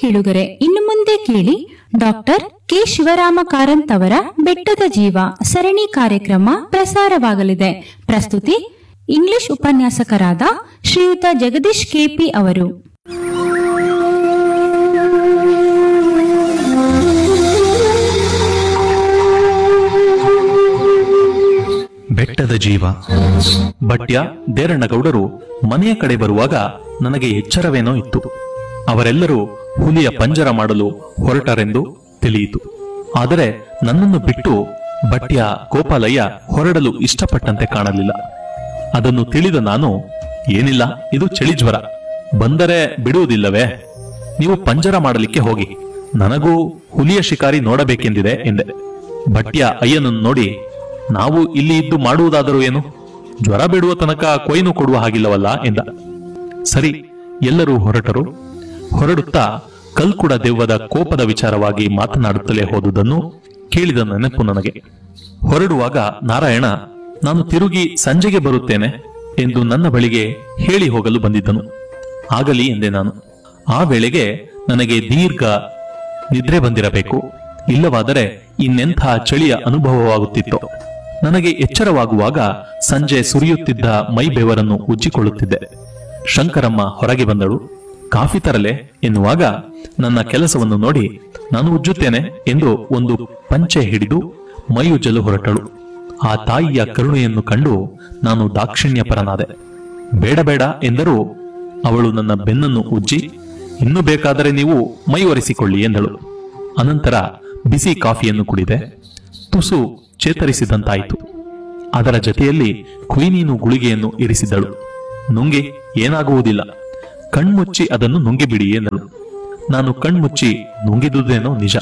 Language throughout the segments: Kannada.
ಕೇಳುಗರೆ ಇನ್ನು ಮುಂದೆ ಕೇಳಿ ಡಾಕ್ಟರ್ ಕೆ ಶಿವರಾಮ ಕಾರಂತ್ ಅವರ ಬೆಟ್ಟದ ಜೀವ ಸರಣಿ ಕಾರ್ಯಕ್ರಮ ಪ್ರಸಾರವಾಗಲಿದೆ ಪ್ರಸ್ತುತಿ ಇಂಗ್ಲಿಷ್ ಉಪನ್ಯಾಸಕರಾದ ಶ್ರೀಯುತ ಜಗದೀಶ್ ಕೆಪಿ ಅವರು ಬೆಟ್ಟದ ಜೀವ ಬಟ್ಯ ದೇರಣ್ಣಗೌಡರು ಮನೆಯ ಕಡೆ ಬರುವಾಗ ನನಗೆ ಎಚ್ಚರವೇನೋ ಇತ್ತು ಅವರೆಲ್ಲರೂ ಹುಲಿಯ ಪಂಜರ ಮಾಡಲು ಹೊರಟರೆಂದು ತಿಳಿಯಿತು ಆದರೆ ನನ್ನನ್ನು ಬಿಟ್ಟು ಬಟ್ಯ ಗೋಪಾಲಯ್ಯ ಹೊರಡಲು ಇಷ್ಟಪಟ್ಟಂತೆ ಕಾಣಲಿಲ್ಲ ಅದನ್ನು ತಿಳಿದ ನಾನು ಏನಿಲ್ಲ ಇದು ಚಳಿ ಜ್ವರ ಬಂದರೆ ಬಿಡುವುದಿಲ್ಲವೇ ನೀವು ಪಂಜರ ಮಾಡಲಿಕ್ಕೆ ಹೋಗಿ ನನಗೂ ಹುಲಿಯ ಶಿಕಾರಿ ನೋಡಬೇಕೆಂದಿದೆ ಎಂದೆ ಭಟ್ಯ ಅಯ್ಯನನ್ನು ನೋಡಿ ನಾವು ಇಲ್ಲಿ ಇದ್ದು ಮಾಡುವುದಾದರೂ ಏನು ಜ್ವರ ಬಿಡುವ ತನಕ ಕೊಯ್ನು ಕೊಡುವ ಹಾಗಿಲ್ಲವಲ್ಲ ಎಂದ ಸರಿ ಎಲ್ಲರೂ ಹೊರಟರು ಹೊರಡುತ್ತಾ ಕಲ್ಕುಡ ದೆವ್ವದ ಕೋಪದ ವಿಚಾರವಾಗಿ ಮಾತನಾಡುತ್ತಲೇ ಹೋದುದನ್ನು ಕೇಳಿದ ನೆನಪು ನನಗೆ ಹೊರಡುವಾಗ ನಾರಾಯಣ ನಾನು ತಿರುಗಿ ಸಂಜೆಗೆ ಬರುತ್ತೇನೆ ಎಂದು ನನ್ನ ಬಳಿಗೆ ಹೇಳಿ ಹೋಗಲು ಬಂದಿದ್ದನು ಆಗಲಿ ಎಂದೆ ನಾನು ಆ ವೇಳೆಗೆ ನನಗೆ ದೀರ್ಘ ನಿದ್ರೆ ಬಂದಿರಬೇಕು ಇಲ್ಲವಾದರೆ ಇನ್ನೆಂಥ ಚಳಿಯ ಅನುಭವವಾಗುತ್ತಿತ್ತೋ ನನಗೆ ಎಚ್ಚರವಾಗುವಾಗ ಸಂಜೆ ಸುರಿಯುತ್ತಿದ್ದ ಮೈ ಬೆವರನ್ನು ಉಜ್ಜಿಕೊಳ್ಳುತ್ತಿದ್ದೆ ಶಂಕರಮ್ಮ ಹೊರಗೆ ಬಂದಳು ಕಾಫಿ ತರಲೆ ಎನ್ನುವಾಗ ನನ್ನ ಕೆಲಸವನ್ನು ನೋಡಿ ನಾನು ಉಜ್ಜುತ್ತೇನೆ ಎಂದು ಒಂದು ಪಂಚೆ ಹಿಡಿದು ಮೈಯುಜ್ಜಲು ಹೊರಟಳು ಆ ತಾಯಿಯ ಕರುಣೆಯನ್ನು ಕಂಡು ನಾನು ದಾಕ್ಷಿಣ್ಯಪರನಾದೆ ಬೇಡ ಬೇಡ ಎಂದರೂ ಅವಳು ನನ್ನ ಬೆನ್ನನ್ನು ಉಜ್ಜಿ ಇನ್ನು ಬೇಕಾದರೆ ನೀವು ಮೈ ಒರೆಸಿಕೊಳ್ಳಿ ಎಂದಳು ಅನಂತರ ಬಿಸಿ ಕಾಫಿಯನ್ನು ಕುಡಿದೆ ತುಸು ಚೇತರಿಸಿದಂತಾಯಿತು ಅದರ ಜತೆಯಲ್ಲಿ ಕ್ವೀನೀನು ಗುಳಿಗೆಯನ್ನು ಇರಿಸಿದಳು ನುಂಗಿ ಏನಾಗುವುದಿಲ್ಲ ಕಣ್ಮುಚ್ಚಿ ಅದನ್ನು ನುಂಗಿಬಿಡಿ ಎಂದಳು ನಾನು ಕಣ್ಮುಚ್ಚಿ ನುಂಗಿದುದೇನೋ ನಿಜ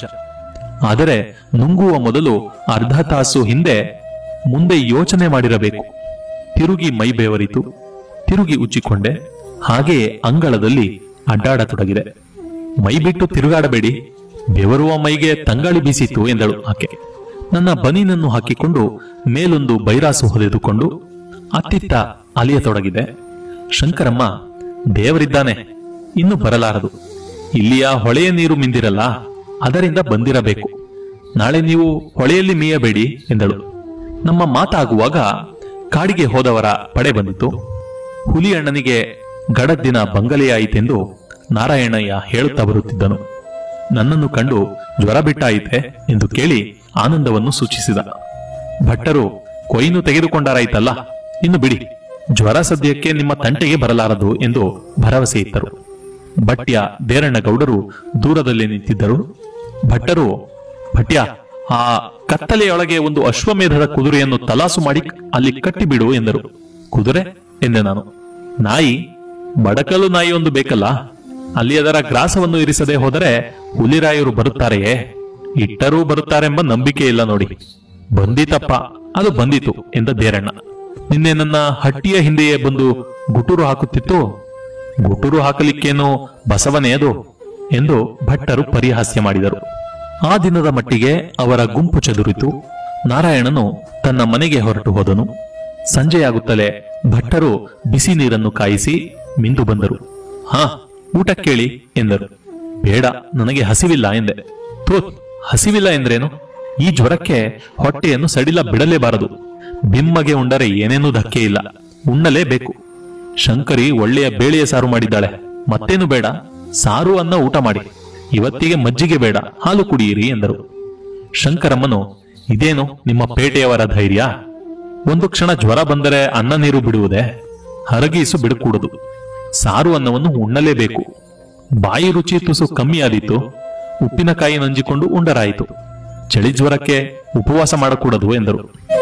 ಆದರೆ ನುಂಗುವ ಮೊದಲು ಅರ್ಧ ತಾಸು ಹಿಂದೆ ಮುಂದೆ ಯೋಚನೆ ಮಾಡಿರಬೇಕು ತಿರುಗಿ ಮೈ ಬೆವರಿತು ತಿರುಗಿ ಉಜ್ಜಿಕೊಂಡೆ ಹಾಗೆಯೇ ಅಂಗಳದಲ್ಲಿ ಅಡ್ಡಾಡತೊಡಗಿದೆ ಮೈ ಬಿಟ್ಟು ತಿರುಗಾಡಬೇಡಿ ಬೆವರುವ ಮೈಗೆ ತಂಗಾಳಿ ಬೀಸಿತು ಎಂದಳು ಆಕೆ ನನ್ನ ಬನೀನನ್ನು ಹಾಕಿಕೊಂಡು ಮೇಲೊಂದು ಬೈರಾಸು ಹೊದೆದುಕೊಂಡು ಅತ್ತಿತ್ತ ಅಲಿಯತೊಡಗಿದೆ ಶಂಕರಮ್ಮ ದೇವರಿದ್ದಾನೆ ಇನ್ನು ಬರಲಾರದು ಇಲ್ಲಿಯ ಹೊಳೆಯ ನೀರು ಮಿಂದಿರಲ್ಲ ಅದರಿಂದ ಬಂದಿರಬೇಕು ನಾಳೆ ನೀವು ಹೊಳೆಯಲ್ಲಿ ಮೀಯಬೇಡಿ ಎಂದಳು ನಮ್ಮ ಮಾತಾಗುವಾಗ ಕಾಡಿಗೆ ಹೋದವರ ಪಡೆ ಬಂದಿತು ಹುಲಿ ಅಣ್ಣನಿಗೆ ಗಡದ್ದಿನ ಬಂಗಲೆಯಾಯಿತೆಂದು ನಾರಾಯಣಯ್ಯ ಹೇಳುತ್ತಾ ಬರುತ್ತಿದ್ದನು ನನ್ನನ್ನು ಕಂಡು ಜ್ವರ ಬಿಟ್ಟಾಯಿತೆ ಎಂದು ಕೇಳಿ ಆನಂದವನ್ನು ಸೂಚಿಸಿದ ಭಟ್ಟರು ಕೊಯ್ನು ತೆಗೆದುಕೊಂಡಾರಾಯ್ತಲ್ಲ ಇನ್ನು ಬಿಡಿ ಜ್ವರ ಸದ್ಯಕ್ಕೆ ನಿಮ್ಮ ತಂಟೆಗೆ ಬರಲಾರದು ಎಂದು ಭರವಸೆ ಇತ್ತರು ಭಟ್ಯ ದೇರಣ್ಣಗೌಡರು ದೂರದಲ್ಲಿ ನಿಂತಿದ್ದರು ಭಟ್ಟರು ಭಟ್ಯ ಆ ಕತ್ತಲೆಯೊಳಗೆ ಒಂದು ಅಶ್ವಮೇಧದ ಕುದುರೆಯನ್ನು ತಲಾಸು ಮಾಡಿ ಅಲ್ಲಿ ಕಟ್ಟಿಬಿಡು ಎಂದರು ಕುದುರೆ ಎಂದೆ ನಾನು ನಾಯಿ ಬಡಕಲು ನಾಯಿ ಒಂದು ಬೇಕಲ್ಲ ಅಲ್ಲಿ ಅದರ ಗ್ರಾಸವನ್ನು ಇರಿಸದೆ ಹೋದರೆ ಹುಲಿರಾಯರು ಬರುತ್ತಾರೆಯೇ ಇಟ್ಟರೂ ಬರುತ್ತಾರೆಂಬ ನಂಬಿಕೆ ಇಲ್ಲ ನೋಡಿ ಬಂದಿತಪ್ಪ ಅದು ಬಂದಿತು ಎಂದ ದೇರಣ್ಣ ನಿನ್ನೆ ನನ್ನ ಹಟ್ಟಿಯ ಹಿಂದೆಯೇ ಬಂದು ಗುಟುರು ಹಾಕುತ್ತಿತ್ತು ಗುಟುರು ಹಾಕಲಿಕ್ಕೇನು ಬಸವನೇ ಅದು ಎಂದು ಭಟ್ಟರು ಪರಿಹಾಸ್ಯ ಮಾಡಿದರು ಆ ದಿನದ ಮಟ್ಟಿಗೆ ಅವರ ಗುಂಪು ಚದುರಿತು ನಾರಾಯಣನು ತನ್ನ ಮನೆಗೆ ಹೊರಟು ಹೋದನು ಸಂಜೆಯಾಗುತ್ತಲೇ ಭಟ್ಟರು ಬಿಸಿ ನೀರನ್ನು ಕಾಯಿಸಿ ಮಿಂದು ಬಂದರು ಹಾ ಊಟ ಕೇಳಿ ಎಂದರು ಬೇಡ ನನಗೆ ಹಸಿವಿಲ್ಲ ಎಂದೆ ಥೂತ್ ಹಸಿವಿಲ್ಲ ಎಂದ್ರೇನು ಈ ಜ್ವರಕ್ಕೆ ಹೊಟ್ಟೆಯನ್ನು ಸಡಿಲ ಬಿಡಲೇಬಾರದು ಬಿಮ್ಮಗೆ ಉಂಡರೆ ಏನೇನೂ ಧಕ್ಕೆ ಇಲ್ಲ ಉಣ್ಣಲೇಬೇಕು ಶಂಕರಿ ಒಳ್ಳೆಯ ಬೇಳೆಯ ಸಾರು ಮಾಡಿದ್ದಾಳೆ ಮತ್ತೇನು ಬೇಡ ಸಾರು ಅನ್ನ ಊಟ ಮಾಡಿ ಇವತ್ತಿಗೆ ಮಜ್ಜಿಗೆ ಬೇಡ ಹಾಲು ಕುಡಿಯಿರಿ ಎಂದರು ಶಂಕರಮ್ಮನು ಇದೇನು ನಿಮ್ಮ ಪೇಟೆಯವರ ಧೈರ್ಯ ಒಂದು ಕ್ಷಣ ಜ್ವರ ಬಂದರೆ ಅನ್ನ ನೀರು ಬಿಡುವುದೇ ಹರಗೀಸು ಬಿಡಕೂಡದು ಸಾರು ಅನ್ನವನ್ನು ಉಣ್ಣಲೇಬೇಕು ಬಾಯಿ ರುಚಿ ತುಸು ಕಮ್ಮಿ ಆದೀತು ಉಪ್ಪಿನಕಾಯಿ ನಂಜಿಕೊಂಡು ಉಂಡರಾಯಿತು ಚಳಿ ಜ್ವರಕ್ಕೆ ಉಪವಾಸ ಮಾಡಕೂಡದು ಎಂದರು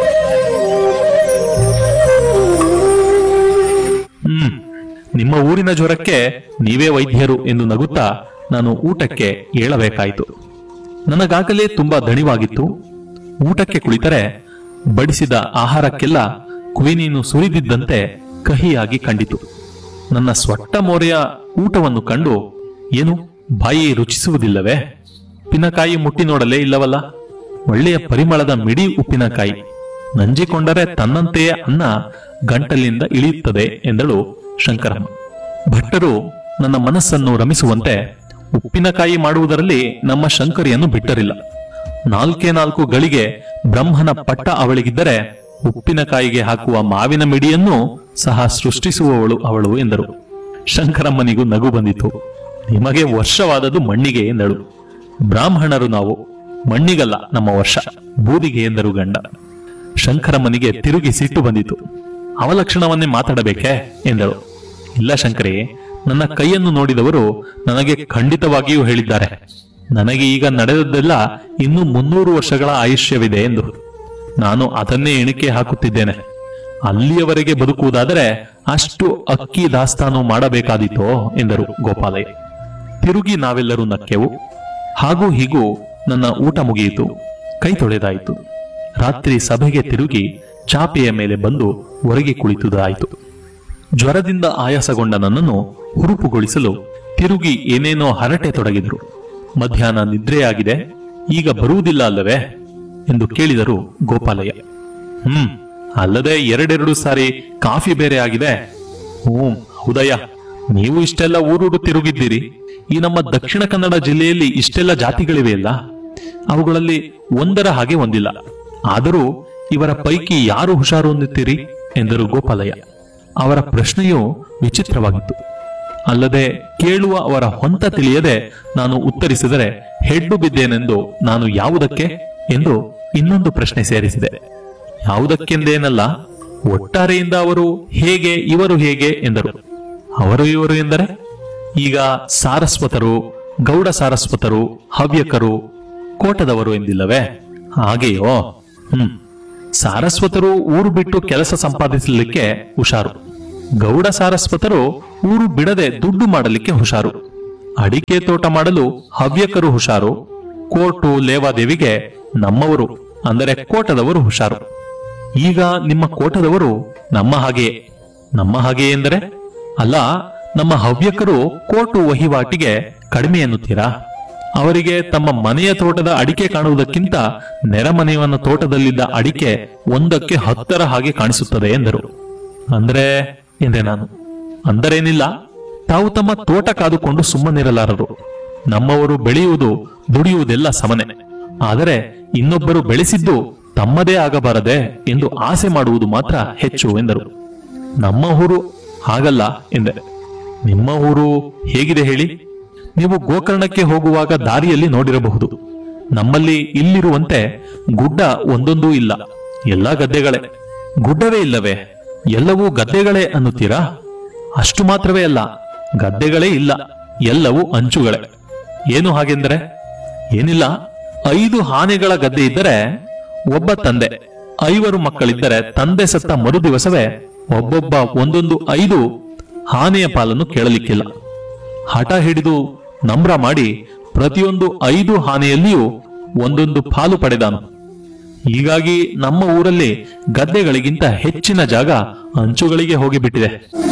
ಹ್ಮ್ ನಿಮ್ಮ ಊರಿನ ಜ್ವರಕ್ಕೆ ನೀವೇ ವೈದ್ಯರು ಎಂದು ನಗುತ್ತಾ ನಾನು ಊಟಕ್ಕೆ ಏಳಬೇಕಾಯಿತು ನನಗಾಗಲೇ ತುಂಬಾ ದಣಿವಾಗಿತ್ತು ಊಟಕ್ಕೆ ಕುಳಿತರೆ ಬಡಿಸಿದ ಆಹಾರಕ್ಕೆಲ್ಲ ಕುವಿನೀನು ಸುರಿದಿದ್ದಂತೆ ಕಹಿಯಾಗಿ ಕಂಡಿತು ನನ್ನ ಸ್ವಟ್ಟ ಮೋರೆಯ ಊಟವನ್ನು ಕಂಡು ಏನು ಬಾಯಿ ರುಚಿಸುವುದಿಲ್ಲವೇ ಉಪ್ಪಿನಕಾಯಿ ಮುಟ್ಟಿ ನೋಡಲೇ ಇಲ್ಲವಲ್ಲ ಒಳ್ಳೆಯ ಪರಿಮಳದ ಮಿಡಿ ಉಪ್ಪಿನಕಾಯಿ ನಂಜಿಕೊಂಡರೆ ತನ್ನಂತೆಯೇ ಅನ್ನ ಗಂಟಲಿಂದ ಇಳಿಯುತ್ತದೆ ಎಂದಳು ಶಂಕರಮ್ಮ ಭಟ್ಟರು ನನ್ನ ಮನಸ್ಸನ್ನು ರಮಿಸುವಂತೆ ಉಪ್ಪಿನಕಾಯಿ ಮಾಡುವುದರಲ್ಲಿ ನಮ್ಮ ಶಂಕರಿಯನ್ನು ಬಿಟ್ಟರಿಲ್ಲ ನಾಲ್ಕೇ ನಾಲ್ಕು ಗಳಿಗೆ ಬ್ರಹ್ಮನ ಪಟ್ಟ ಅವಳಿಗಿದ್ದರೆ ಉಪ್ಪಿನಕಾಯಿಗೆ ಹಾಕುವ ಮಾವಿನ ಮಿಡಿಯನ್ನು ಸಹ ಸೃಷ್ಟಿಸುವವಳು ಅವಳು ಎಂದರು ಶಂಕರಮ್ಮನಿಗೂ ನಗು ಬಂದಿತು ನಿಮಗೆ ವರ್ಷವಾದದ್ದು ಮಣ್ಣಿಗೆ ಎಂದಳು ಬ್ರಾಹ್ಮಣರು ನಾವು ಮಣ್ಣಿಗಲ್ಲ ನಮ್ಮ ವರ್ಷ ಬೂದಿಗೆ ಎಂದರು ಗಂಡ ಶಂಕರಮ್ಮನಿಗೆ ತಿರುಗಿ ಸಿಟ್ಟು ಬಂದಿತು ಅವಲಕ್ಷಣವನ್ನೇ ಮಾತಾಡಬೇಕೆ ಎಂದಳು ಇಲ್ಲ ಶಂಕರೇ ನನ್ನ ಕೈಯನ್ನು ನೋಡಿದವರು ನನಗೆ ಖಂಡಿತವಾಗಿಯೂ ಹೇಳಿದ್ದಾರೆ ನನಗೆ ಈಗ ನಡೆದದ್ದೆಲ್ಲ ಇನ್ನು ಮುನ್ನೂರು ವರ್ಷಗಳ ಆಯುಷ್ಯವಿದೆ ಎಂದು ನಾನು ಅದನ್ನೇ ಎಣಿಕೆ ಹಾಕುತ್ತಿದ್ದೇನೆ ಅಲ್ಲಿಯವರೆಗೆ ಬದುಕುವುದಾದರೆ ಅಷ್ಟು ಅಕ್ಕಿ ದಾಸ್ತಾನು ಮಾಡಬೇಕಾದೀತೋ ಎಂದರು ಗೋಪಾಲಯ್ಯ ತಿರುಗಿ ನಾವೆಲ್ಲರೂ ನಕ್ಕೆವು ಹಾಗೂ ಹೀಗೂ ನನ್ನ ಊಟ ಮುಗಿಯಿತು ಕೈ ತೊಳೆದಾಯಿತು ರಾತ್ರಿ ಸಭೆಗೆ ತಿರುಗಿ ಚಾಪೆಯ ಮೇಲೆ ಬಂದು ಹೊರಗೆ ಕುಳಿತುದಾಯಿತು ಜ್ವರದಿಂದ ಆಯಾಸಗೊಂಡ ನನ್ನನ್ನು ಹುರುಪುಗೊಳಿಸಲು ತಿರುಗಿ ಏನೇನೋ ಹರಟೆ ತೊಡಗಿದರು ಮಧ್ಯಾಹ್ನ ನಿದ್ರೆಯಾಗಿದೆ ಈಗ ಬರುವುದಿಲ್ಲ ಅಲ್ಲವೇ ಎಂದು ಕೇಳಿದರು ಗೋಪಾಲಯ್ಯ ಹ್ಮ್ ಅಲ್ಲದೆ ಎರಡೆರಡು ಸಾರಿ ಕಾಫಿ ಬೇರೆ ಆಗಿದೆ ಹ್ಞೂ ಹೌದಯ್ಯ ನೀವು ಇಷ್ಟೆಲ್ಲ ಊರೂರು ತಿರುಗಿದ್ದೀರಿ ಈ ನಮ್ಮ ದಕ್ಷಿಣ ಕನ್ನಡ ಜಿಲ್ಲೆಯಲ್ಲಿ ಇಷ್ಟೆಲ್ಲ ಜಾತಿಗಳಿವೆಯಲ್ಲ ಅವುಗಳಲ್ಲಿ ಒಂದರ ಹಾಗೆ ಒಂದಿಲ್ಲ ಆದರೂ ಇವರ ಪೈಕಿ ಯಾರು ಹುಷಾರು ಅನ್ನುತ್ತೀರಿ ಎಂದರು ಗೋಪಾಲಯ್ಯ ಅವರ ಪ್ರಶ್ನೆಯು ವಿಚಿತ್ರವಾಗಿತ್ತು ಅಲ್ಲದೆ ಕೇಳುವ ಅವರ ಹೊಂತ ತಿಳಿಯದೆ ನಾನು ಉತ್ತರಿಸಿದರೆ ಹೆಡ್ಡು ಬಿದ್ದೇನೆಂದು ನಾನು ಯಾವುದಕ್ಕೆ ಎಂದು ಇನ್ನೊಂದು ಪ್ರಶ್ನೆ ಸೇರಿಸಿದೆ ಯಾವುದಕ್ಕೆಂದೇನಲ್ಲ ಒಟ್ಟಾರೆಯಿಂದ ಅವರು ಹೇಗೆ ಇವರು ಹೇಗೆ ಎಂದರು ಅವರು ಇವರು ಎಂದರೆ ಈಗ ಸಾರಸ್ವತರು ಗೌಡ ಸಾರಸ್ವತರು ಹವ್ಯಕರು ಕೋಟದವರು ಎಂದಿಲ್ಲವೇ ಹಾಗೆಯೋ ಹ್ಮ್ ಸಾರಸ್ವತರು ಊರು ಬಿಟ್ಟು ಕೆಲಸ ಸಂಪಾದಿಸಲಿಕ್ಕೆ ಹುಷಾರು ಗೌಡ ಸಾರಸ್ವತರು ಊರು ಬಿಡದೆ ದುಡ್ಡು ಮಾಡಲಿಕ್ಕೆ ಹುಷಾರು ಅಡಿಕೆ ತೋಟ ಮಾಡಲು ಹವ್ಯಕರು ಹುಷಾರು ಕೋರ್ಟು ಲೇವಾದೇವಿಗೆ ನಮ್ಮವರು ಅಂದರೆ ಕೋಟದವರು ಹುಷಾರು ಈಗ ನಿಮ್ಮ ಕೋಟದವರು ನಮ್ಮ ಹಾಗೆ ನಮ್ಮ ಹಾಗೆ ಎಂದರೆ ಅಲ್ಲ ನಮ್ಮ ಹವ್ಯಕರು ಕೋಟು ವಹಿವಾಟಿಗೆ ಕಡಿಮೆ ಎನ್ನುತ್ತೀರಾ ಅವರಿಗೆ ತಮ್ಮ ಮನೆಯ ತೋಟದ ಅಡಿಕೆ ಕಾಣುವುದಕ್ಕಿಂತ ನೆರೆಮನೆಯವನ ತೋಟದಲ್ಲಿದ್ದ ಅಡಿಕೆ ಒಂದಕ್ಕೆ ಹತ್ತರ ಹಾಗೆ ಕಾಣಿಸುತ್ತದೆ ಎಂದರು ಅಂದ್ರೆ ಎಂದೆ ನಾನು ಅಂದರೇನಿಲ್ಲ ತಾವು ತಮ್ಮ ತೋಟ ಕಾದುಕೊಂಡು ಸುಮ್ಮನಿರಲಾರರು ನಮ್ಮವರು ಬೆಳೆಯುವುದು ದುಡಿಯುವುದೆಲ್ಲ ಸಮನೆ ಆದರೆ ಇನ್ನೊಬ್ಬರು ಬೆಳೆಸಿದ್ದು ತಮ್ಮದೇ ಆಗಬಾರದೆ ಎಂದು ಆಸೆ ಮಾಡುವುದು ಮಾತ್ರ ಹೆಚ್ಚು ಎಂದರು ನಮ್ಮ ಊರು ಹಾಗಲ್ಲ ಎಂದೆ ನಿಮ್ಮ ಊರು ಹೇಗಿದೆ ಹೇಳಿ ನೀವು ಗೋಕರ್ಣಕ್ಕೆ ಹೋಗುವಾಗ ದಾರಿಯಲ್ಲಿ ನೋಡಿರಬಹುದು ನಮ್ಮಲ್ಲಿ ಇಲ್ಲಿರುವಂತೆ ಗುಡ್ಡ ಒಂದೊಂದೂ ಇಲ್ಲ ಎಲ್ಲಾ ಗದ್ದೆಗಳೇ ಗುಡ್ಡವೇ ಇಲ್ಲವೇ ಎಲ್ಲವೂ ಗದ್ದೆಗಳೇ ಅನ್ನುತ್ತೀರಾ ಅಷ್ಟು ಮಾತ್ರವೇ ಅಲ್ಲ ಗದ್ದೆಗಳೇ ಇಲ್ಲ ಎಲ್ಲವೂ ಅಂಚುಗಳೇ ಏನು ಹಾಗೆಂದರೆ ಏನಿಲ್ಲ ಐದು ಆನೆಗಳ ಗದ್ದೆ ಇದ್ದರೆ ಒಬ್ಬ ತಂದೆ ಐವರು ಮಕ್ಕಳಿದ್ದರೆ ತಂದೆ ಸತ್ತ ಮರು ದಿವಸವೇ ಒಬ್ಬೊಬ್ಬ ಒಂದೊಂದು ಐದು ಆನೆಯ ಪಾಲನ್ನು ಕೇಳಲಿಕ್ಕಿಲ್ಲ ಹಠ ಹಿಡಿದು ನಮ್ರ ಮಾಡಿ ಪ್ರತಿಯೊಂದು ಐದು ಆನೆಯಲ್ಲಿಯೂ ಒಂದೊಂದು ಪಾಲು ಪಡೆದಾನು ಹೀಗಾಗಿ ನಮ್ಮ ಊರಲ್ಲಿ ಗದ್ದೆಗಳಿಗಿಂತ ಹೆಚ್ಚಿನ ಜಾಗ ಅಂಚುಗಳಿಗೆ ಹೋಗಿಬಿಟ್ಟಿದೆ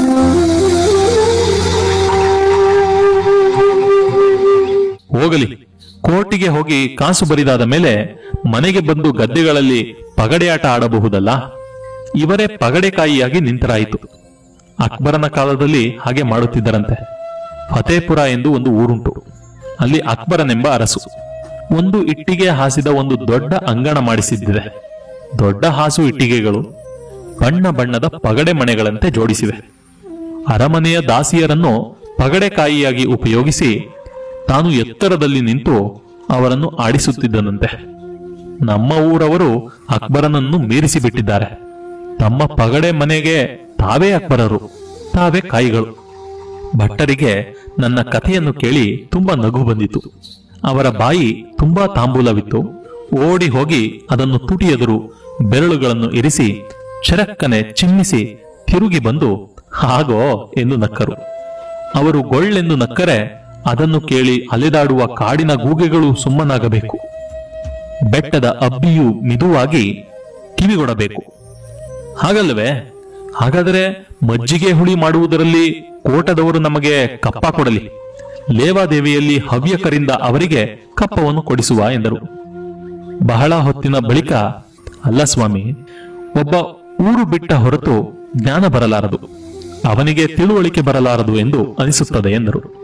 ಹೋಗಲಿ ಕೋರ್ಟಿಗೆ ಹೋಗಿ ಕಾಸು ಬರಿದಾದ ಮೇಲೆ ಮನೆಗೆ ಬಂದು ಗದ್ದೆಗಳಲ್ಲಿ ಪಗಡೆಯಾಟ ಆಡಬಹುದಲ್ಲ ಇವರೇ ಪಗಡೆಕಾಯಿಯಾಗಿ ನಿಂತರಾಯಿತು ಅಕ್ಬರನ ಕಾಲದಲ್ಲಿ ಹಾಗೆ ಮಾಡುತ್ತಿದ್ದರಂತೆ ಫತೇಪುರ ಎಂದು ಒಂದು ಊರುಂಟು ಅಲ್ಲಿ ಅಕ್ಬರನೆಂಬ ಅರಸು ಒಂದು ಇಟ್ಟಿಗೆ ಹಾಸಿದ ಒಂದು ದೊಡ್ಡ ಅಂಗಣ ಮಾಡಿಸಿದ್ದಿದೆ ದೊಡ್ಡ ಹಾಸು ಇಟ್ಟಿಗೆಗಳು ಬಣ್ಣ ಬಣ್ಣದ ಪಗಡೆ ಮನೆಗಳಂತೆ ಜೋಡಿಸಿವೆ ಅರಮನೆಯ ದಾಸಿಯರನ್ನು ಪಗಡೆಕಾಯಿಯಾಗಿ ಉಪಯೋಗಿಸಿ ತಾನು ಎತ್ತರದಲ್ಲಿ ನಿಂತು ಅವರನ್ನು ಆಡಿಸುತ್ತಿದ್ದನಂತೆ ನಮ್ಮ ಊರವರು ಅಕ್ಬರನನ್ನು ಮೀರಿಸಿ ಬಿಟ್ಟಿದ್ದಾರೆ ತಮ್ಮ ಪಗಡೆ ಮನೆಗೆ ತಾವೇ ಅಕ್ಬರರು ತಾವೇ ಕಾಯಿಗಳು ಭಟ್ಟರಿಗೆ ನನ್ನ ಕಥೆಯನ್ನು ಕೇಳಿ ತುಂಬಾ ನಗು ಬಂದಿತು ಅವರ ಬಾಯಿ ತುಂಬಾ ತಾಂಬೂಲವಿತ್ತು ಓಡಿ ಹೋಗಿ ಅದನ್ನು ತುಟಿಯೆದುರು ಬೆರಳುಗಳನ್ನು ಇರಿಸಿ ಚರಕ್ಕನೆ ಚಿಮ್ಮಿಸಿ ತಿರುಗಿ ಬಂದು ಹಾಗೋ ಎಂದು ನಕ್ಕರು ಅವರು ಗೊಳ್ಳೆಂದು ನಕ್ಕರೆ ಅದನ್ನು ಕೇಳಿ ಅಲೆದಾಡುವ ಕಾಡಿನ ಗೂಗೆಗಳು ಸುಮ್ಮನಾಗಬೇಕು ಬೆಟ್ಟದ ಅಬ್ಬಿಯು ಮಿದುವಾಗಿ ಕಿವಿಗೊಡಬೇಕು ಹಾಗಲ್ಲವೇ ಹಾಗಾದರೆ ಮಜ್ಜಿಗೆ ಹುಳಿ ಮಾಡುವುದರಲ್ಲಿ ಕೋಟದವರು ನಮಗೆ ಕಪ್ಪ ಕೊಡಲಿ ಲೇವಾದೇವಿಯಲ್ಲಿ ಹವ್ಯಕರಿಂದ ಅವರಿಗೆ ಕಪ್ಪವನ್ನು ಕೊಡಿಸುವ ಎಂದರು ಬಹಳ ಹೊತ್ತಿನ ಬಳಿಕ ಅಲ್ಲ ಸ್ವಾಮಿ ಒಬ್ಬ ಊರು ಬಿಟ್ಟ ಹೊರತು ಜ್ಞಾನ ಬರಲಾರದು ಅವನಿಗೆ ತಿಳುವಳಿಕೆ ಬರಲಾರದು ಎಂದು ಅನಿಸುತ್ತದೆ ಎಂದರು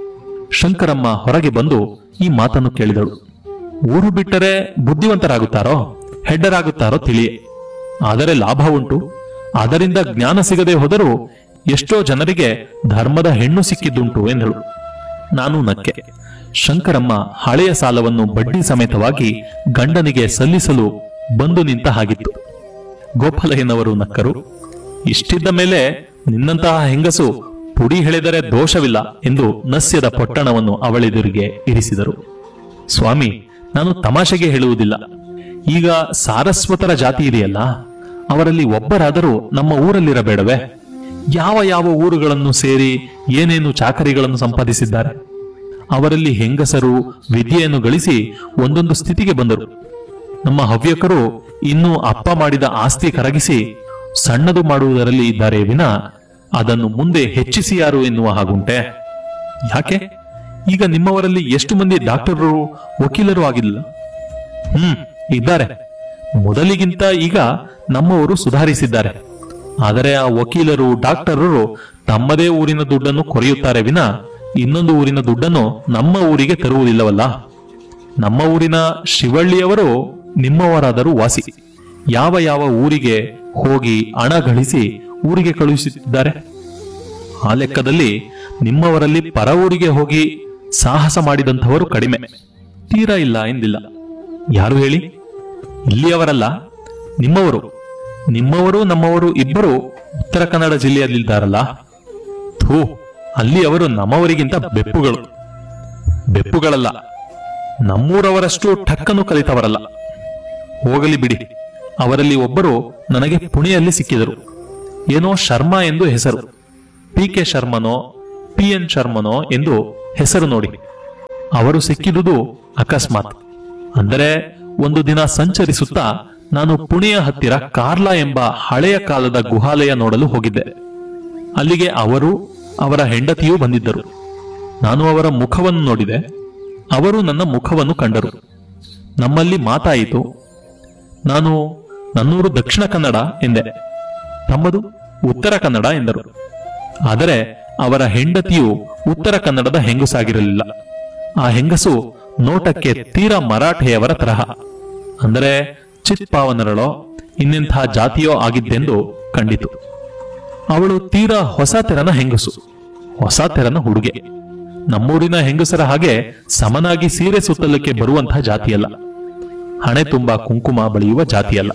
ಶಂಕರಮ್ಮ ಹೊರಗೆ ಬಂದು ಈ ಮಾತನ್ನು ಕೇಳಿದಳು ಊರು ಬಿಟ್ಟರೆ ಬುದ್ಧಿವಂತರಾಗುತ್ತಾರೋ ಹೆಡ್ಡರಾಗುತ್ತಾರೋ ತಿಳಿಯೇ ಆದರೆ ಲಾಭ ಉಂಟು ಅದರಿಂದ ಜ್ಞಾನ ಸಿಗದೆ ಹೋದರೂ ಎಷ್ಟೋ ಜನರಿಗೆ ಧರ್ಮದ ಹೆಣ್ಣು ಸಿಕ್ಕಿದ್ದುಂಟು ಎಂದಳು ನಾನು ನಕ್ಕೆ ಶಂಕರಮ್ಮ ಹಳೆಯ ಸಾಲವನ್ನು ಬಡ್ಡಿ ಸಮೇತವಾಗಿ ಗಂಡನಿಗೆ ಸಲ್ಲಿಸಲು ಬಂದು ನಿಂತ ಹಾಗಿತ್ತು ಗೋಪಾಲಯ್ಯನವರು ನಕ್ಕರು ಇಷ್ಟಿದ್ದ ಮೇಲೆ ನಿನ್ನಂತಹ ಹೆಂಗಸು ಪುಡಿ ಹೆಳೆದರೆ ದೋಷವಿಲ್ಲ ಎಂದು ನಸ್ಯದ ಪೊಟ್ಟಣವನ್ನು ಅವಳೆದುರಿಗೆ ಇರಿಸಿದರು ಸ್ವಾಮಿ ನಾನು ತಮಾಷೆಗೆ ಹೇಳುವುದಿಲ್ಲ ಈಗ ಸಾರಸ್ವತರ ಜಾತಿ ಇದೆಯಲ್ಲ ಅವರಲ್ಲಿ ಒಬ್ಬರಾದರೂ ನಮ್ಮ ಊರಲ್ಲಿರಬೇಡವೇ ಯಾವ ಯಾವ ಊರುಗಳನ್ನು ಸೇರಿ ಏನೇನು ಚಾಕರಿಗಳನ್ನು ಸಂಪಾದಿಸಿದ್ದಾರೆ ಅವರಲ್ಲಿ ಹೆಂಗಸರು ವಿದ್ಯೆಯನ್ನು ಗಳಿಸಿ ಒಂದೊಂದು ಸ್ಥಿತಿಗೆ ಬಂದರು ನಮ್ಮ ಹವ್ಯಕರು ಇನ್ನೂ ಅಪ್ಪ ಮಾಡಿದ ಆಸ್ತಿ ಕರಗಿಸಿ ಸಣ್ಣದು ಮಾಡುವುದರಲ್ಲಿ ಇದ್ದಾರೆ ವಿನ ಅದನ್ನು ಮುಂದೆ ಹೆಚ್ಚಿಸಿ ಯಾರು ಎನ್ನುವ ಹಾಗುಂಟೆ ಯಾಕೆ ಈಗ ನಿಮ್ಮವರಲ್ಲಿ ಎಷ್ಟು ಮಂದಿ ಡಾಕ್ಟರರು ವಕೀಲರು ಆಗಿಲ್ಲ ಹ್ಮ್ ಇದ್ದಾರೆ ಮೊದಲಿಗಿಂತ ಈಗ ನಮ್ಮವರು ಸುಧಾರಿಸಿದ್ದಾರೆ ಆದರೆ ಆ ವಕೀಲರು ಡಾಕ್ಟರರು ತಮ್ಮದೇ ಊರಿನ ದುಡ್ಡನ್ನು ಕೊರೆಯುತ್ತಾರೆ ವಿನ ಇನ್ನೊಂದು ಊರಿನ ದುಡ್ಡನ್ನು ನಮ್ಮ ಊರಿಗೆ ತರುವುದಿಲ್ಲವಲ್ಲ ನಮ್ಮ ಊರಿನ ಶಿವಳ್ಳಿಯವರು ನಿಮ್ಮವರಾದರೂ ವಾಸಿ ಯಾವ ಯಾವ ಊರಿಗೆ ಹೋಗಿ ಹಣ ಗಳಿಸಿ ಊರಿಗೆ ಕಳುಹಿಸುತ್ತಿದ್ದಾರೆ ಆ ಲೆಕ್ಕದಲ್ಲಿ ನಿಮ್ಮವರಲ್ಲಿ ಪರ ಊರಿಗೆ ಹೋಗಿ ಸಾಹಸ ಮಾಡಿದಂಥವರು ಕಡಿಮೆ ತೀರಾ ಇಲ್ಲ ಎಂದಿಲ್ಲ ಯಾರು ಹೇಳಿ ಇಲ್ಲಿಯವರಲ್ಲ ನಿಮ್ಮವರು ನಿಮ್ಮವರು ನಮ್ಮವರು ಇಬ್ಬರು ಉತ್ತರ ಕನ್ನಡ ಜಿಲ್ಲೆಯಲ್ಲಿದ್ದಾರಲ್ಲ ಥೂ ಅಲ್ಲಿ ಅವರು ನಮ್ಮವರಿಗಿಂತ ಬೆಪ್ಪುಗಳು ಬೆಪ್ಪುಗಳಲ್ಲ ನಮ್ಮೂರವರಷ್ಟು ಠಕ್ಕನ್ನು ಕಲಿತವರಲ್ಲ ಹೋಗಲಿ ಬಿಡಿ ಅವರಲ್ಲಿ ಒಬ್ಬರು ನನಗೆ ಪುಣೆಯಲ್ಲಿ ಸಿಕ್ಕಿದರು ಏನೋ ಶರ್ಮಾ ಎಂದು ಹೆಸರು ಪಿ ಕೆ ಶರ್ಮನೋ ಪಿ ಎನ್ ಶರ್ಮನೋ ಎಂದು ಹೆಸರು ನೋಡಿ ಅವರು ಸಿಕ್ಕಿದುದು ಅಕಸ್ಮಾತ್ ಅಂದರೆ ಒಂದು ದಿನ ಸಂಚರಿಸುತ್ತಾ ನಾನು ಪುಣೆಯ ಹತ್ತಿರ ಕಾರ್ಲಾ ಎಂಬ ಹಳೆಯ ಕಾಲದ ಗುಹಾಲಯ ನೋಡಲು ಹೋಗಿದ್ದೆ ಅಲ್ಲಿಗೆ ಅವರು ಅವರ ಹೆಂಡತಿಯೂ ಬಂದಿದ್ದರು ನಾನು ಅವರ ಮುಖವನ್ನು ನೋಡಿದೆ ಅವರು ನನ್ನ ಮುಖವನ್ನು ಕಂಡರು ನಮ್ಮಲ್ಲಿ ಮಾತಾಯಿತು ನಾನು ನನ್ನೂರು ದಕ್ಷಿಣ ಕನ್ನಡ ಎಂದೆ ತಮ್ಮದು ಉತ್ತರ ಕನ್ನಡ ಎಂದರು ಆದರೆ ಅವರ ಹೆಂಡತಿಯು ಉತ್ತರ ಕನ್ನಡದ ಹೆಂಗಸಾಗಿರಲಿಲ್ಲ ಆ ಹೆಂಗಸು ನೋಟಕ್ಕೆ ತೀರಾ ಮರಾಠೆಯವರ ತರಹ ಅಂದರೆ ಚಿತ್ಪಾವನರಳೋ ಇನ್ನೆಂಥ ಜಾತಿಯೋ ಆಗಿದ್ದೆಂದು ಕಂಡಿತು ಅವಳು ತೀರಾ ಹೊಸ ತೆರನ ಹೆಂಗಸು ಹೊಸ ತೆರನ ಹುಡುಗೆ ನಮ್ಮೂರಿನ ಹೆಂಗಸರ ಹಾಗೆ ಸಮನಾಗಿ ಸೀರೆ ಸುತ್ತಲಿಕ್ಕೆ ಬರುವಂತಹ ಜಾತಿಯಲ್ಲ ಹಣೆ ತುಂಬಾ ಕುಂಕುಮ ಬಳಿಯುವ ಜಾತಿಯಲ್ಲ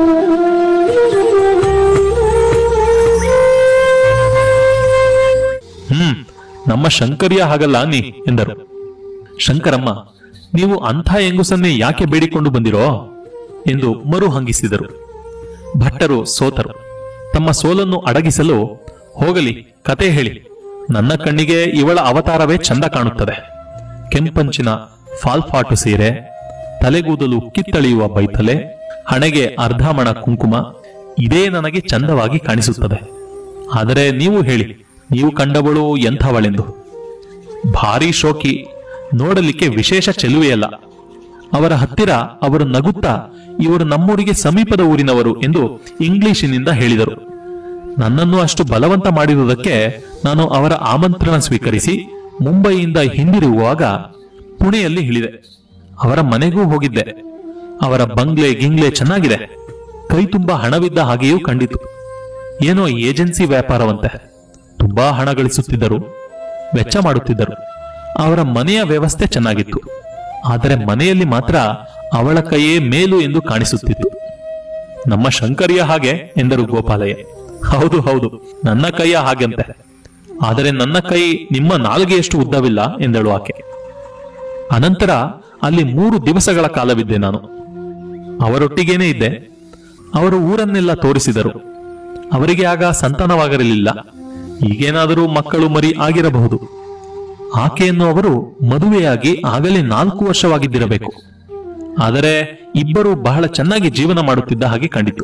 ಹ್ಮ್ ನಮ್ಮ ಶಂಕರಿಯ ಹಾಗಲ್ಲ ನೀ ಎಂದರು ಶಂಕರಮ್ಮ ನೀವು ಅಂಥ ಹೆಂಗುಸನ್ನೇ ಯಾಕೆ ಬೇಡಿಕೊಂಡು ಬಂದಿರೋ ಎಂದು ಮರು ಹಂಗಿಸಿದರು ಭಟ್ಟರು ಸೋತರು ತಮ್ಮ ಸೋಲನ್ನು ಅಡಗಿಸಲು ಹೋಗಲಿ ಕತೆ ಹೇಳಿ ನನ್ನ ಕಣ್ಣಿಗೆ ಇವಳ ಅವತಾರವೇ ಚಂದ ಕಾಣುತ್ತದೆ ಕೆಂಪಂಚಿನ ಫಾಲ್ಫಾಟು ಸೀರೆ ತಲೆಗೂದಲು ಕಿತ್ತಳೆಯುವ ಬೈತಲೆ ಹಣೆಗೆ ಅರ್ಧಮಣ ಕುಂಕುಮ ಇದೇ ನನಗೆ ಚಂದವಾಗಿ ಕಾಣಿಸುತ್ತದೆ ಆದರೆ ನೀವು ಹೇಳಿ ನೀವು ಕಂಡವಳು ಎಂಥವಳೆಂದು ಭಾರಿ ಶೋಕಿ ನೋಡಲಿಕ್ಕೆ ವಿಶೇಷ ಚೆಲುವೆಯಲ್ಲ ಅವರ ಹತ್ತಿರ ಅವರು ನಗುತ್ತಾ ಇವರು ನಮ್ಮೂರಿಗೆ ಸಮೀಪದ ಊರಿನವರು ಎಂದು ಇಂಗ್ಲಿಶಿನಿಂದ ಹೇಳಿದರು ನನ್ನನ್ನು ಅಷ್ಟು ಬಲವಂತ ಮಾಡಿರುವುದಕ್ಕೆ ನಾನು ಅವರ ಆಮಂತ್ರಣ ಸ್ವೀಕರಿಸಿ ಮುಂಬಯಿಯಿಂದ ಹಿಂದಿರುಗುವಾಗ ಪುಣೆಯಲ್ಲಿ ಇಳಿದೆ ಅವರ ಮನೆಗೂ ಹೋಗಿದ್ದೆ ಅವರ ಬಂಗ್ಲೆ ಗಿಂಗ್ಲೆ ಚೆನ್ನಾಗಿದೆ ಕೈ ತುಂಬಾ ಹಣವಿದ್ದ ಹಾಗೆಯೂ ಕಂಡಿತು ಏನೋ ಏಜೆನ್ಸಿ ವ್ಯಾಪಾರವಂತೆ ತುಂಬಾ ಹಣ ಗಳಿಸುತ್ತಿದ್ದರು ವೆಚ್ಚ ಮಾಡುತ್ತಿದ್ದರು ಅವರ ಮನೆಯ ವ್ಯವಸ್ಥೆ ಚೆನ್ನಾಗಿತ್ತು ಆದರೆ ಮನೆಯಲ್ಲಿ ಮಾತ್ರ ಅವಳ ಕೈಯೇ ಮೇಲು ಎಂದು ಕಾಣಿಸುತ್ತಿತ್ತು ನಮ್ಮ ಶಂಕರಿಯ ಹಾಗೆ ಎಂದರು ಗೋಪಾಲಯ್ಯ ಹೌದು ಹೌದು ನನ್ನ ಕೈಯ ಹಾಗೆಂತೆ ಆದರೆ ನನ್ನ ಕೈ ನಿಮ್ಮ ನಾಲ್ಗೆಯಷ್ಟು ಉದ್ದವಿಲ್ಲ ಎಂದಳು ಆಕೆ ಅನಂತರ ಅಲ್ಲಿ ಮೂರು ದಿವಸಗಳ ಕಾಲವಿದ್ದೆ ನಾನು ಅವರೊಟ್ಟಿಗೇನೇ ಇದ್ದೆ ಅವರು ಊರನ್ನೆಲ್ಲ ತೋರಿಸಿದರು ಅವರಿಗೆ ಆಗ ಸಂತಾನವಾಗಿರಲಿಲ್ಲ ಈಗೇನಾದರೂ ಮಕ್ಕಳು ಮರಿ ಆಗಿರಬಹುದು ಆಕೆಯನ್ನು ಅವರು ಮದುವೆಯಾಗಿ ಆಗಲೇ ನಾಲ್ಕು ವರ್ಷವಾಗಿದ್ದಿರಬೇಕು ಆದರೆ ಇಬ್ಬರು ಬಹಳ ಚೆನ್ನಾಗಿ ಜೀವನ ಮಾಡುತ್ತಿದ್ದ ಹಾಗೆ ಕಂಡಿತು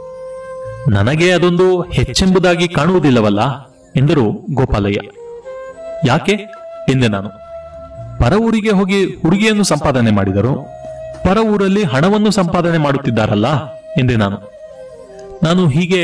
ನನಗೆ ಅದೊಂದು ಹೆಚ್ಚೆಂಬುದಾಗಿ ಕಾಣುವುದಿಲ್ಲವಲ್ಲ ಎಂದರು ಗೋಪಾಲಯ್ಯ ಯಾಕೆ ಎಂದೆ ನಾನು ಪರ ಊರಿಗೆ ಹೋಗಿ ಹುಡುಗಿಯನ್ನು ಸಂಪಾದನೆ ಮಾಡಿದರು ಪರ ಊರಲ್ಲಿ ಹಣವನ್ನು ಸಂಪಾದನೆ ಮಾಡುತ್ತಿದ್ದಾರಲ್ಲ ಎಂದೆ ನಾನು ನಾನು ಹೀಗೆ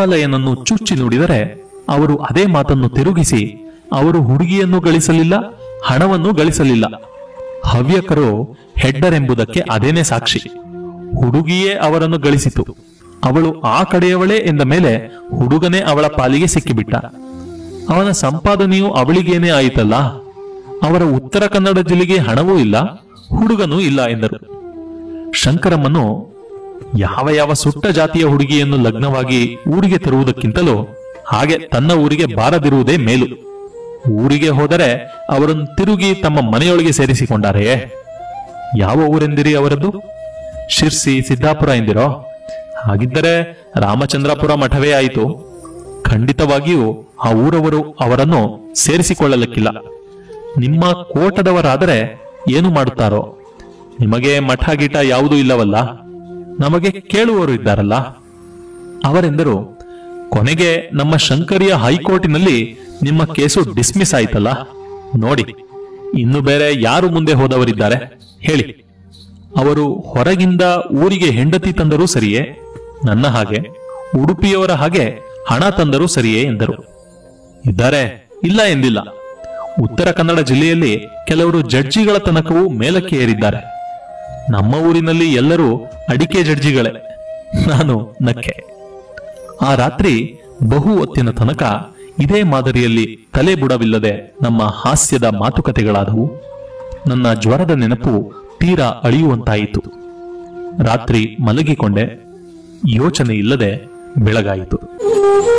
ಗೋಪಾಲಯ್ಯನನ್ನು ಚುಚ್ಚಿ ನುಡಿದರೆ ಅವರು ಅದೇ ಮಾತನ್ನು ತಿರುಗಿಸಿ ಅವರು ಹುಡುಗಿಯನ್ನು ಗಳಿಸಲಿಲ್ಲ ಹಣವನ್ನು ಗಳಿಸಲಿಲ್ಲ ಹವ್ಯಕರು ಹೆಡ್ಡರ್ ಎಂಬುದಕ್ಕೆ ಅದೇನೇ ಸಾಕ್ಷಿ ಹುಡುಗಿಯೇ ಅವರನ್ನು ಗಳಿಸಿತು ಅವಳು ಆ ಕಡೆಯವಳೇ ಎಂದ ಮೇಲೆ ಹುಡುಗನೇ ಅವಳ ಪಾಲಿಗೆ ಸಿಕ್ಕಿಬಿಟ್ಟ ಅವನ ಸಂಪಾದನೆಯು ಅವಳಿಗೇನೇ ಆಯಿತಲ್ಲ ಅವರ ಉತ್ತರ ಕನ್ನಡ ಜಿಲ್ಲೆಗೆ ಹಣವೂ ಇಲ್ಲ ಹುಡುಗನೂ ಇಲ್ಲ ಎಂದರು ಶಂಕರಮ್ಮನು ಯಾವ ಯಾವ ಸುಟ್ಟ ಜಾತಿಯ ಹುಡುಗಿಯನ್ನು ಲಗ್ನವಾಗಿ ಊರಿಗೆ ತರುವುದಕ್ಕಿಂತಲೂ ಹಾಗೆ ತನ್ನ ಊರಿಗೆ ಬಾರದಿರುವುದೇ ಮೇಲು ಊರಿಗೆ ಹೋದರೆ ಅವರನ್ನು ತಿರುಗಿ ತಮ್ಮ ಮನೆಯೊಳಗೆ ಸೇರಿಸಿಕೊಂಡಾರೆಯೇ ಯಾವ ಊರೆಂದಿರಿ ಅವರದ್ದು ಶಿರ್ಸಿ ಸಿದ್ದಾಪುರ ಎಂದಿರೋ ಹಾಗಿದ್ದರೆ ರಾಮಚಂದ್ರಾಪುರ ಮಠವೇ ಆಯಿತು ಖಂಡಿತವಾಗಿಯೂ ಆ ಊರವರು ಅವರನ್ನು ಸೇರಿಸಿಕೊಳ್ಳಲಿಕ್ಕಿಲ್ಲ ನಿಮ್ಮ ಕೋಟದವರಾದರೆ ಏನು ಮಾಡುತ್ತಾರೋ ನಿಮಗೆ ಮಠ ಗೀಟ ಯಾವುದೂ ಇಲ್ಲವಲ್ಲ ನಮಗೆ ಕೇಳುವವರು ಇದ್ದಾರಲ್ಲ ಅವರೆಂದರು ಕೊನೆಗೆ ನಮ್ಮ ಶಂಕರಿಯ ಹೈಕೋರ್ಟಿನಲ್ಲಿ ನಿಮ್ಮ ಕೇಸು ಡಿಸ್ಮಿಸ್ ಆಯ್ತಲ್ಲ ನೋಡಿ ಇನ್ನು ಬೇರೆ ಯಾರು ಮುಂದೆ ಹೋದವರಿದ್ದಾರೆ ಹೇಳಿ ಅವರು ಹೊರಗಿಂದ ಊರಿಗೆ ಹೆಂಡತಿ ತಂದರೂ ಸರಿಯೇ ನನ್ನ ಹಾಗೆ ಉಡುಪಿಯವರ ಹಾಗೆ ಹಣ ತಂದರೂ ಸರಿಯೇ ಎಂದರು ಇದ್ದಾರೆ ಇಲ್ಲ ಎಂದಿಲ್ಲ ಉತ್ತರ ಕನ್ನಡ ಜಿಲ್ಲೆಯಲ್ಲಿ ಕೆಲವರು ಜಡ್ಜಿಗಳ ತನಕವೂ ಮೇಲಕ್ಕೆ ಏರಿದ್ದಾರೆ ನಮ್ಮ ಊರಿನಲ್ಲಿ ಎಲ್ಲರೂ ಅಡಿಕೆ ಜಡ್ಜಿಗಳೇ ನಾನು ನಕ್ಕೆ ಆ ರಾತ್ರಿ ಬಹು ಹೊತ್ತಿನ ತನಕ ಇದೇ ಮಾದರಿಯಲ್ಲಿ ತಲೆ ಬುಡವಿಲ್ಲದೆ ನಮ್ಮ ಹಾಸ್ಯದ ಮಾತುಕತೆಗಳಾದವು ನನ್ನ ಜ್ವರದ ನೆನಪು ತೀರಾ ಅಳಿಯುವಂತಾಯಿತು ರಾತ್ರಿ ಮಲಗಿಕೊಂಡೆ ಯೋಚನೆ ಇಲ್ಲದೆ ಬೆಳಗಾಯಿತು